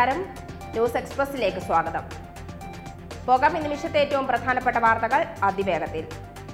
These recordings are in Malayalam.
നമസ്കാരം ന്യൂസ് എക്സ്പ്രസിലേക്ക് സ്വാഗതം പോകാം ഈ നിമിഷത്തെ ഏറ്റവും പ്രധാനപ്പെട്ട വാർത്തകൾ അതിവേഗത്തിൽ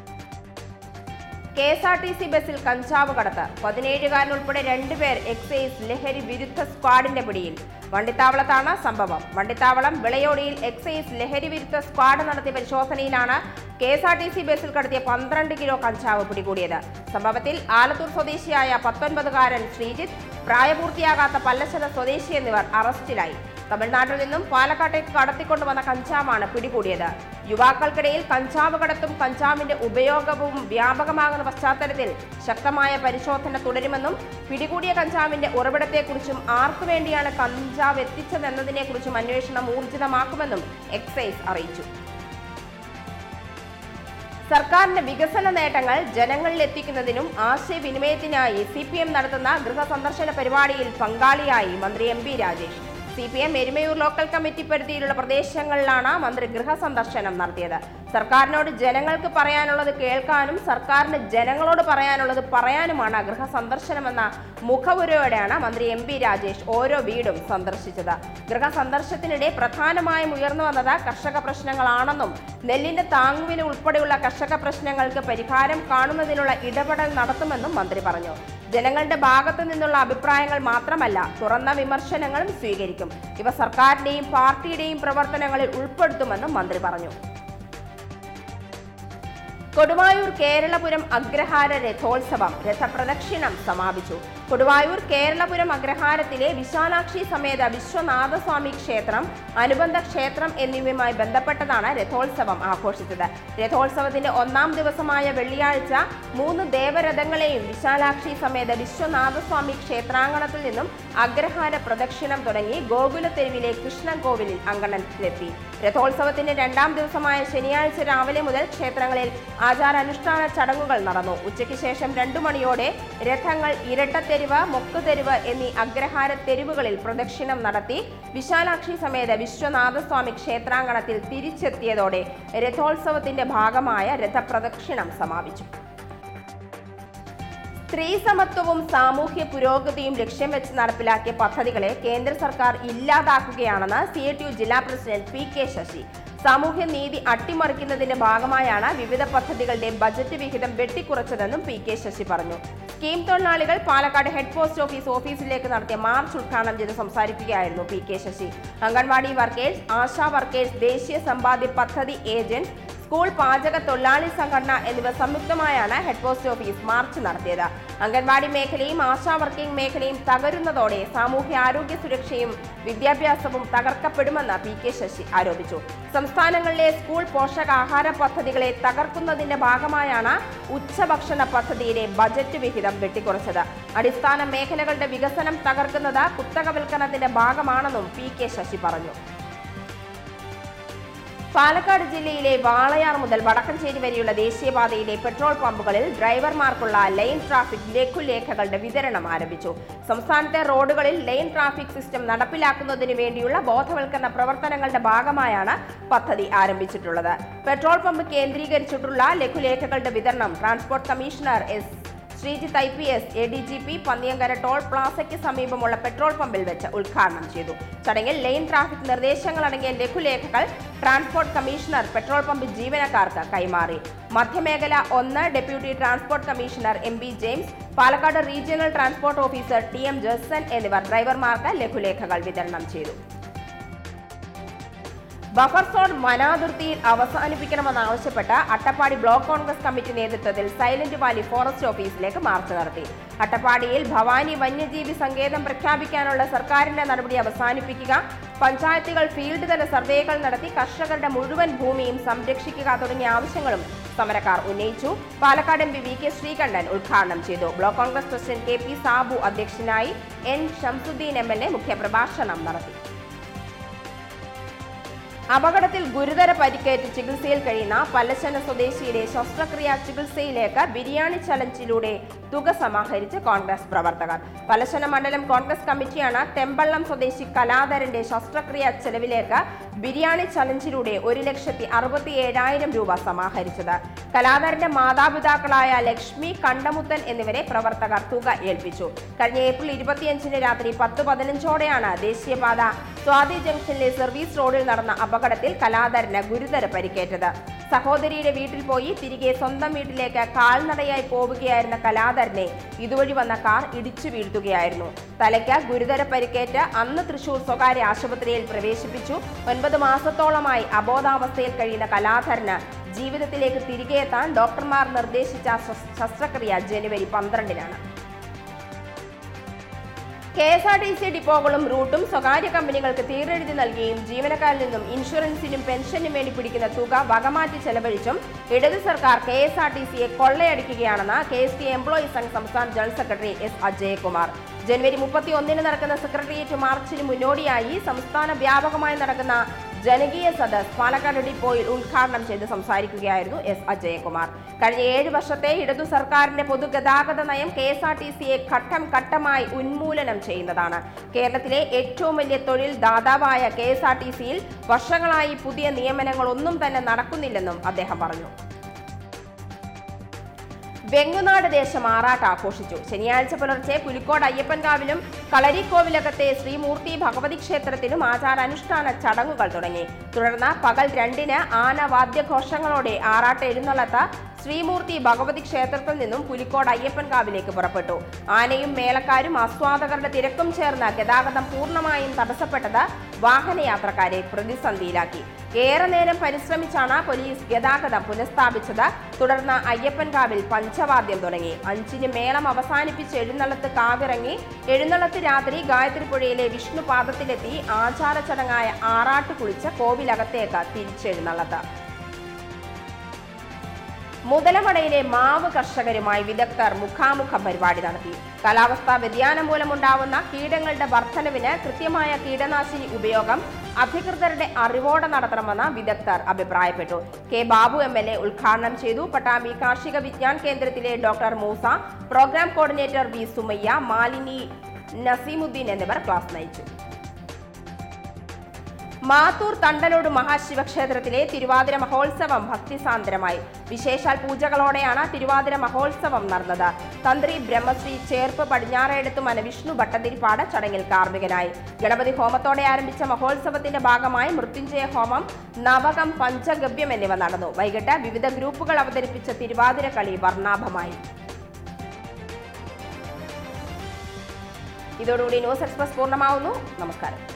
K S R T C ബസ്സിൽ കഞ്ചാവ് കടത്ത് പതിനേഴുകാരനുൾപ്പെടെ രണ്ടുപേർ എക്സൈസ് ലഹരി വിരുദ്ധ സ്ക്വാഡിന്റെ പിടിയിൽ വണ്ടിത്താവളത്താണ് സംഭവം വണ്ടിത്താവളം വിളയോടിയിൽ എക്സൈസ് ലഹരി വിരുദ്ധ സ്ക്വാഡ് നടത്തിയ പരിശോധനയിലാണ് K S R T C ബസ്സിൽ കടത്തിയ പന്ത്രണ്ട് കിലോ കഞ്ചാവ് പിടികൂടിയത് സംഭവത്തിൽ ആലത്തൂർ സ്വദേശിയായ പത്തൊൻപതുകാരൻ ശ്രീജിത്ത് പ്രായപൂർത്തിയാകാത്ത പല്ലശ്ശന സ്വദേശി എന്നിവർ അറസ്റ്റിലായി തമിഴ്നാട്ടിൽ നിന്നും പാലക്കാട്ടേക്ക് കടത്തിക്കൊണ്ടുവന്ന കഞ്ചാവാണ് പിടികൂടിയത് യുവാക്കൾക്കിടയിൽ കഞ്ചാവ് കടത്തും കഞ്ചാവിന്റെ ഉപയോഗവും വ്യാപകമാകുന്ന പശ്ചാത്തലത്തിൽ ശക്തമായ പരിശോധന തുടരുമെന്നും പിടികൂടിയ കഞ്ചാവിന്റെ ഉറവിടത്തെക്കുറിച്ചും ആർക്കു വേണ്ടിയാണ് കഞ്ചാവ് എത്തിച്ചതെന്നതിനെക്കുറിച്ചും അന്വേഷണം ഊർജിതമാക്കുമെന്നും എക്സൈസ് അറിയിച്ചു സർക്കാരിന്റെ വികസന നേട്ടങ്ങൾ ജനങ്ങളിൽ എത്തിക്കുന്നതിനും ആശയവിനിമയത്തിനായി സി പി എം നടത്തുന്ന ഗൃഹസന്ദർശന പരിപാടിയിൽ പങ്കാളിയായി മന്ത്രി M P Rajesh C P M Erumayur local committee പരിധിയിലുള്ള പ്രദേശങ്ങളിലാണ് മന്ത്രി ഗൃഹസന്ദർശനം നടത്തിയത് സർക്കാരിനോട് ജനങ്ങൾക്ക് പറയാനുള്ളത് കേൾക്കാനും സർക്കാരിന് ജനങ്ങളോട് പറയാനുള്ളത് പറയാനുമാണ് ഗൃഹസന്ദർശനമെന്ന മുഖവുരയോടെയാണ് മന്ത്രി എം പി രാജേഷ് ഓരോ വീടും സന്ദർശിച്ചത് ഗൃഹസന്ദർശനത്തിനിടെ പ്രധാനമായും ഉയർന്നു വന്നത് കർഷക പ്രശ്നങ്ങളാണെന്നും നെല്ലിന്റെ താങ്ങുവില ഉൾപ്പെടെയുള്ള കർഷക പ്രശ്നങ്ങൾക്ക് പരിഹാരം കാണുന്നതിനുള്ള ഇടപെടൽ നടത്തുമെന്നും മന്ത്രി പറഞ്ഞു ജനങ്ങളുടെ ഭാഗത്തു നിന്നുള്ള അഭിപ്രായങ്ങൾ മാത്രമല്ല തുറന്ന വിമർശനങ്ങളും സ്വീകരിക്കും ഇവ സർക്കാരിന്റെയും പാർട്ടിയുടെയും പ്രവർത്തനങ്ങളിൽ ഉൾപ്പെടുത്തുമെന്നും മന്ത്രി പറഞ്ഞു കൊടുവായൂർ കേരളപുരം അഗ്രഹാര രഥോത്സവം രഥപ്രദക്ഷിണം സമാപിച്ചു കൊടുവായൂർ കേരളപുരം അഗ്രഹാരത്തിലെ വിശാലാക്ഷി സമേത വിശ്വനാഥസ്വാമി ക്ഷേത്രം അനുബന്ധ ക്ഷേത്രം എന്നിവയുമായി ബന്ധപ്പെട്ടതാണ് രഥോത്സവം ആഘോഷിച്ചത് രഥോത്സവത്തിന്റെ ഒന്നാം ദിവസമായ വെള്ളിയാഴ്ച മൂന്ന് ദേവരഥങ്ങളെയും വിശാലാക്ഷി സമേത വിശ്വനാഥസ്വാമി ക്ഷേത്രാങ്കണത്തിൽ നിന്നും അഗ്രഹാര പ്രദക്ഷിണം തുടങ്ങി ഗോകുലത്തെരുവിലെ കൃഷ്ണൻ കോവിലിൽ അങ്കണത്തിലെത്തി രഥോത്സവത്തിന്റെ രണ്ടാം ദിവസമായ ശനിയാഴ്ച രാവിലെ മുതൽ ക്ഷേത്രങ്ങളിൽ ആചാരാനുഷ്ഠാന ചടങ്ങുകൾ നടന്നു ഉച്ചയ്ക്ക് ശേഷം രണ്ടു മണിയോടെ രഥങ്ങൾ ഇരട്ടത്തെരുവ് മൊക്കുതെരുവ് എന്നീ അഗ്രഹാര തെരുവുകളിൽ പ്രദക്ഷിണം നടത്തി വിശാലാക്ഷി സമേത വിശ്വനാഥസ്വാമി ക്ഷേത്രാങ്കണത്തിൽ തിരിച്ചെത്തിയതോടെ രഥോത്സവത്തിന്റെ ഭാഗമായ രഥപ്രദക്ഷിണം സമാപിച്ചു സ്ത്രീ സമത്വവും സാമൂഹ്യ പുരോഗതിയും ലക്ഷ്യം വെച്ച് നടപ്പിലാക്കിയ പദ്ധതികളെ കേന്ദ്ര സർക്കാർ ഇല്ലാതാക്കുകയാണെന്ന് സി ടി യു ജില്ലാ പ്രസിഡന്റ് പി കെ ശശി സാമൂഹ്യ നീതി അട്ടിമറിക്കുന്നതിന്റെ ഭാഗമായാണ് വിവിധ പദ്ധതികളുടെ ബജറ്റ് വിഹിതം വെട്ടിക്കുറച്ചതെന്നും പി കെ ശശി പറഞ്ഞു സ്കീം തൊഴിലാളികൾ പാലക്കാട് ഹെഡ് പോസ്റ്റ് ഓഫീസ് ഓഫീസിലേക്ക് നടത്തിയ മാർച്ച് ഉദ്ഘാടനം ചെയ്ത് സംസാരിക്കുകയായിരുന്നു P K Sasi anganwadi workers Asha workers ദേശീയ സമ്പാദ്യ പദ്ധതി ഏജന്റ് സ്കൂൾ പാചക തൊഴിലാളി സംഘടന എന്നിവ സംയുക്തമായാണ് ഹെഡ് പോസ്റ്റ് ഓഫീസ് മാർച്ച് നടത്തിയത് അംഗൻവാടി മേഖലയും ആശാ വർക്കിംഗ് മേഖലയും തകരുന്നതോടെ സാമൂഹ്യ ആരോഗ്യ സുരക്ഷയും വിദ്യാഭ്യാസവും തകർക്കപ്പെടുമെന്ന് പി കെ ശശി ആരോപിച്ചു സംസ്ഥാനങ്ങളിലെ സ്കൂൾ പോഷകാഹാര പദ്ധതികളെ തകർക്കുന്നതിന്റെ ഭാഗമായാണ് ഉച്ചഭക്ഷണ പദ്ധതിയിലെ ബജറ്റ് വിഹിതം വെട്ടിക്കുറച്ചത് അടിസ്ഥാന മേഖലകളുടെ വികസനം തകർക്കുന്നത് കുത്തകവൽക്കരണത്തിന്റെ ഭാഗമാണെന്നും പി കെ ശശി പറഞ്ഞു പാലക്കാട് ജില്ലയിലെ വാളയാർ മുതൽ വടക്കഞ്ചേരി വരെയുള്ള ദേശീയപാതയിലെ പെട്രോൾ പമ്പുകളിൽ ഡ്രൈവർമാർക്കുള്ള ലൈൻ ട്രാഫിക് ലഘുലേഖകളുടെ വിതരണം ആരംഭിച്ചു സംസ്ഥാനത്തെ റോഡുകളിൽ ലൈൻ ട്രാഫിക് സിസ്റ്റം നടപ്പിലാക്കുന്നതിന് വേണ്ടിയുള്ള ബോധവൽക്കരണ പ്രവർത്തനങ്ങളുടെ ഭാഗമായാണ് പദ്ധതി ആരംഭിച്ചിട്ടുള്ളത് പെട്രോൾ പമ്പ് കേന്ദ്രീകരിച്ചിട്ടുള്ള ലഘുലേഖകളുടെ വിതരണം transport commissioner S Sreejith I P S A D G P Panniyankara toll പ്ലാസയ്ക്ക് സമീപമുള്ള പെട്രോൾ പമ്പിൽ വെച്ച് ഉദ്ഘാടനം ചെയ്തു ചടങ്ങിൽ ലൈൻ ട്രാഫിക് നിർദ്ദേശങ്ങൾ അടങ്ങിയ ലഘുലേഖകൾ ട്രാൻസ്പോർട്ട് കമ്മീഷണർ പെട്രോൾ പമ്പ് ജീവനക്കാർക്ക് കൈമാറി മധ്യമേഖല ഒന്ന് deputy transport commissioner M B James Palakkad regional transport officer T M Jason എന്നിവർ ഡ്രൈവർമാർക്ക് ലഘുലേഖകൾ വിതരണം ചെയ്തു ബഫർ സോൺ വനാതിർത്തിയിൽ അവസാനിപ്പിക്കണമെന്നാവശ്യപ്പെട്ട് അട്ടപ്പാടി ബ്ലോക്ക് കോൺഗ്രസ് കമ്മിറ്റി നേതൃത്വത്തിൽ സൈലന്റ് വാലി ഫോറസ്റ്റ് ഓഫീസിലേക്ക് മാർച്ച് നടത്തി അട്ടപ്പാടിയിൽ ഭവാനി വന്യജീവി സങ്കേതം പ്രഖ്യാപിക്കാനുള്ള സർക്കാരിന്റെ നടപടി അവസാനിപ്പിക്കുക പഞ്ചായത്തുകൾ ഫീൽഡ് തല സർവേകൾ നടത്തി കർഷകരുടെ മുഴുവൻ ഭൂമിയും സംരക്ഷിക്കുക തുടങ്ങിയ ആവശ്യങ്ങളും സമരക്കാർ ഉന്നയിച്ചു Palakkad M P V K Sreekandan ഉദ്ഘാടനം ചെയ്തു block Congress president K P Sabu അധ്യക്ഷനായി N Shamsuddin M L A മുഖ്യപ്രഭാഷണം നടത്തി അപകടത്തിൽ ഗുരുതര പരിക്കേറ്റ് ചികിത്സയിൽ കഴിയുന്ന പല്ലശ്ശന സ്വദേശിയുടെ ശസ്ത്രക്രിയാ ചികിത്സയിലേക്ക് ബിരിയാണി ചലഞ്ചിലൂടെ തുക സമാഹരിച്ച് കോൺഗ്രസ് പ്രവർത്തകർ പല്ലശ്ശന മണ്ഡലം കോൺഗ്രസ് കമ്മിറ്റിയാണ് തെമ്പള്ളം സ്വദേശി കലാധരന്റെ ശസ്ത്രക്രിയാ ചെലവിലേക്ക് ബിരിയാണി ചലഞ്ചിലൂടെ ഒരു ലക്ഷത്തി അറുപത്തി ഏഴായിരം രൂപ സമാഹരിച്ചത് കലാധരന്റെ മാതാപിതാക്കളായ ലക്ഷ്മി കണ്ടമുത്തൻ എന്നിവരെ പ്രവർത്തകർ തുക ഏൽപ്പിച്ചു കഴിഞ്ഞ ഏപ്രിൽ ഇരുപത്തിയഞ്ചിന് രാത്രി പത്ത് പതിനഞ്ചോടെയാണ് ദേശീയപാത സ്വാതി ജംഗ്ഷനിലെ സർവീസ് റോഡിൽ നടന്ന അപകടത്തിൽ കലാധരന് ഗുരുതര പരിക്കേറ്റത് സഹോദരിയുടെ വീട്ടിൽ പോയി തിരികെ സ്വന്തം വീട്ടിലേക്ക് കാൽനടയായി പോവുകയായിരുന്ന കലാധരനെ ഇതുവഴി വന്ന കാർ ഇടിച്ചു വീഴ്ത്തുകയായിരുന്നു തലയ്ക്ക് ഗുരുതര പരിക്കേറ്റ് അന്ന് തൃശൂർ സ്വകാര്യ ആശുപത്രിയിൽ പ്രവേശിപ്പിച്ചു ഒൻപത് മാസത്തോളമായി അബോധാവസ്ഥയിൽ കഴിയുന്ന കലാധരന് ജീവിതത്തിലേക്ക് തിരികെ എത്താൻ ഡോക്ടർമാർ നിർദ്ദേശിച്ച ശസ്- ശസ്ത്രക്രിയ ജനുവരി പന്ത്രണ്ടിനാണ് K S R T C ഡിപ്പോകളും റൂട്ടും സ്വകാര്യ കമ്പനികൾക്ക് തീരെഴുതി നൽകുകയും ജീവനക്കാരിൽ നിന്നും ഇൻഷുറൻസിനും പെൻഷനും വേണ്ടി പിടിക്കുന്ന തുക വകമാറ്റി ചെലവഴിച്ചും ഇടത് സർക്കാർ കെ എസ് ആർ ടി സിയെ കൊള്ളയടിക്കുകയാണെന്ന് K S T employees Sangh സംസ്ഥാന ജനറൽ സെക്രട്ടറി എസ് അജയകുമാർ ജനുവരി മുപ്പത്തി ഒന്നിന് നടക്കുന്ന സെക്രട്ടേറിയറ്റ് മാർച്ചിന് മുന്നോടിയായി സംസ്ഥാന വ്യാപകമായി നടക്കുന്ന ജനകീയ സദസ് പാലക്കാട് ഡിപ്പോയിൽ ഉദ്ഘാടനം ചെയ്ത് സംസാരിക്കുകയായിരുന്നു എസ് അജയകുമാർ കഴിഞ്ഞ ഏഴ് വർഷത്തെ ഇടതു സർക്കാരിന്റെ പൊതുഗതാഗത നയം കെ എസ് ആർ ടി സിയെ ഘട്ടം ഘട്ടമായി ഉന്മൂലനം ചെയ്യുന്നതാണ് കേരളത്തിലെ ഏറ്റവും വലിയ തൊഴിൽ ദാതാവായ കെ എസ് ആർ ടി സിയിൽ വർഷങ്ങളായി പുതിയ നിയമനങ്ങളൊന്നും തന്നെ നടക്കുന്നില്ലെന്നും അദ്ദേഹം പറഞ്ഞു വെങ്ങുനാട് ദേശം ആറാട്ട് ആഘോഷിച്ചു ശനിയാഴ്ച പുലർച്ചെ പുലിക്കോട് അയ്യപ്പൻകാവിലും കളരിക്കോവിലകത്തെ ശ്രീമൂർത്തി ഭഗവതി ക്ഷേത്രത്തിലും ആചാരാനുഷ്ഠാന ചടങ്ങുകൾ തുടങ്ങി തുടർന്ന് പകൽ രണ്ടിന് ആന വാദ്യഘോഷങ്ങളോടെ ആറാട്ട് എഴുന്നള്ളത്ത് ശ്രീമൂർത്തി ഭഗവതി ക്ഷേത്രത്തിൽ നിന്നും പുലിക്കോട് അയ്യപ്പൻകാവിലേക്ക് പുറപ്പെട്ടു ആനയും മേളക്കാരും ആസ്വാദകരുടെ തിരക്കും ചേർന്ന് ഗതാഗതം പൂർണ്ണമായും തടസ്സപ്പെട്ടത് വാഹനയാത്രക്കാരെ പ്രതിസന്ധിയിലാക്കി ഏറെ നേരം പരിശ്രമിച്ചാണ് പോലീസ് ഗതാഗതം പുനഃസ്ഥാപിച്ചത് തുടർന്ന് അയ്യപ്പൻകാവിൽ പഞ്ചവാദ്യം തുടങ്ങി അഞ്ചിന് മേളം അവസാനിപ്പിച്ച് എഴുന്നള്ളത്ത് കാവിറങ്ങി എഴുന്നള്ളത്ത് രാത്രി ഗായത്രിപ്പുഴയിലെ വിഷ്ണുപാദത്തിലെത്തി ആചാര ചടങ്ങായ ആറാട്ട് കുളിച്ച് കോവിലകത്തേക്ക് തിരിച്ചെഴുന്നള്ളത്ത് മുതലമടയിലെ മാവ് കർഷകരുമായി വിദഗ്ധർ മുഖാമുഖ പരിപാടി നടത്തി കാലാവസ്ഥാ വ്യതിയാനം മൂലമുണ്ടാവുന്ന കീടങ്ങളുടെ വർധനവിന് കൃത്യമായ കീടനാശിനി ഉപയോഗം അധികൃതരുടെ അറിവോടെ നടത്തണമെന്ന് വിദഗ്ധർ അഭിപ്രായപ്പെട്ടു K Babu M L A ഉദ്ഘാടനം ചെയ്തു പട്ടാമ്പി കാർഷിക വിജ്ഞാൻ കേന്ദ്രത്തിലെ doctor Moosa programme coordinator V Sumayya Malini Naseemuddin എന്നിവർ ക്ലാസ് നയിച്ചു മാത്തൂർ തണ്ടലോട് മഹാശിവക്ഷേത്രത്തിലെ തിരുവാതിര മഹോത്സവം ഭക്തിസാന്ദ്രമായി വിശേഷാൽ പൂജകളോടെയാണ് തിരുവാതിര മഹോത്സവം നടന്നത് തന്ത്രി ബ്രഹ്മശ്രീ ചേർപ്പ് പടിഞ്ഞാറേടത്തു മനവിഷ്ണു ഭട്ടതിരിപ്പാട് ചടങ്ങിൽ കാർമ്മികനായി ഗണപതി ഹോമത്തോടെ ആരംഭിച്ച മഹോത്സവത്തിന്റെ ഭാഗമായി മൃത്യുഞ്ജയ ഹോമം നവകം പഞ്ചഗവ്യം എന്നിവ നടന്നു വൈകിട്ട് വിവിധ ഗ്രൂപ്പുകൾ അവതരിപ്പിച്ച തിരുവാതിര കളി വർണ്ണാഭമായി ഇതോടുകൂടി ന്യൂസ് എക്സ്പ്രസ് പൂർണ്ണമാവുന്നു നമസ്കാരം